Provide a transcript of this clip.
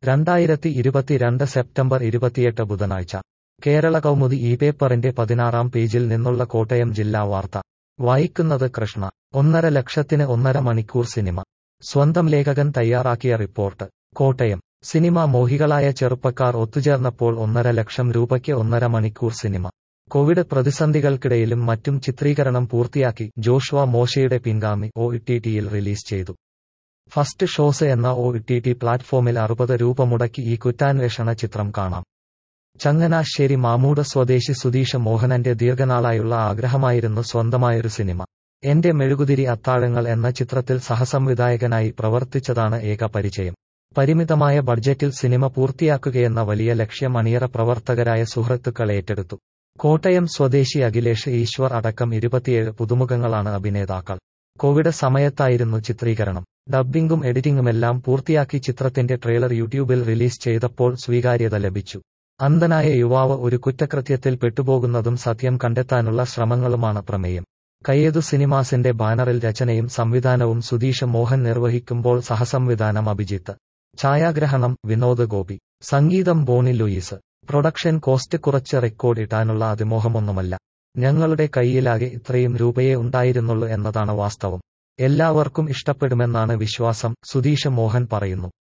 രണ്ടായിരത്തി ഇരുപത്തിരണ്ട് സെപ്റ്റംബർ ഇരുപത്തിയെട്ട് ബുധനാഴ്ച കേരള കൗമുദി ഈ പേപ്പറിന്റെ പതിനാറാം പേജിൽ നിന്നുള്ള കോട്ടയം ജില്ലാ വാർത്ത വായിക്കുന്നത് കൃഷ്ണ ഒന്നര ലക്ഷത്തിന് ഒന്നര മണിക്കൂർ സിനിമ സ്വന്തം ലേഖകൻ തയ്യാറാക്കിയ റിപ്പോർട്ട് കോട്ടയം സിനിമ മോഹികളായ ചെറുപ്പക്കാർ ഒത്തുചേർന്നപ്പോൾ ഒന്നര ലക്ഷം രൂപയ്ക്ക് ഒന്നര മണിക്കൂർ സിനിമ കോവിഡ് പ്രതിസന്ധികൾക്കിടയിലും മറ്റും ചിത്രീകരണം പൂർത്തിയാക്കി ജോഷുവ മോശയുടെ പിൻഗാമി ഒ ടിയിൽ റിലീസ് ചെയ്തു ഫസ്റ്റ് ഷോസ് എന്ന ഒ ടി ടി പ്ലാറ്റ്ഫോമിൽ അറുപത് രൂപ മുടക്കി ഈ കുറ്റാന്വേഷണ ചിത്രം കാണാം ചങ്ങനാശ്ശേരി മാമൂട് സ്വദേശി സുധീഷ് മോഹനന്റെ ദീർഘനാളായുള്ള ആഗ്രഹമായിരുന്നു സ്വന്തമായൊരു സിനിമ എന്റെ മെഴുകുതിരി അത്താഴങ്ങൾ എന്ന ചിത്രത്തിൽ സഹസംവിധായകനായി പ്രവർത്തിച്ചതാണ് ഏക പരിചയം പരിമിതമായ ബഡ്ജറ്റിൽ സിനിമ പൂർത്തിയാക്കുകയെന്ന വലിയ ലക്ഷ്യം അണിയറ പ്രവർത്തകരായ സുഹൃത്തുക്കൾ ഏറ്റെടുത്തു കോട്ടയം സ്വദേശി അഖിലേഷ് ഈശ്വർ അടക്കം ഇരുപത്തിയേഴ് പുതുമുഖങ്ങളാണ് അഭിനേതാക്കൾ കോവിഡ് സമയത്തായിരുന്നു ചിത്രീകരണം ഡബ്ബിംഗും എഡിറ്റിംഗുമെല്ലാം പൂർത്തിയാക്കി ചിത്രത്തിന്റെ ട്രെയിലർ യൂട്യൂബിൽ റിലീസ് ചെയ്തപ്പോൾ സ്വീകാര്യത ലഭിച്ചു അന്ധനായ യുവാവ് ഒരു കുറ്റകൃത്യത്തിൽ പെട്ടുപോകുന്നതും സത്യം കണ്ടെത്താനുള്ള ശ്രമങ്ങളുമാണ് പ്രമേയം കയ്യേതു സിനിമാസിന്റെ ബാനറിൽ രചനയും സംവിധാനവും സുധീഷ് മോഹൻ നിർവഹിക്കുമ്പോൾ സഹസംവിധാനം അഭിജിത്ത് ഛായാഗ്രഹണം വിനോദ് ഗോപി സംഗീതം ബോണി ലൂയിസ് പ്രൊഡക്ഷൻ കോസ്റ്റ് കുറച്ച് റെക്കോർഡ് ഇട്ടാനുള്ള അതിമോഹമൊന്നുമല്ല ഞങ്ങളുടെ കയ്യിലാകെ ഇത്രയും രൂപയേ ഉണ്ടായിരുന്നുള്ളൂ എന്നതാണ് വാസ്തവം എല്ലാവർക്കും ഇഷ്ടപ്പെടുമെന്നാണ് വിശ്വാസം സുധീഷ് മോഹൻ പറയുന്നു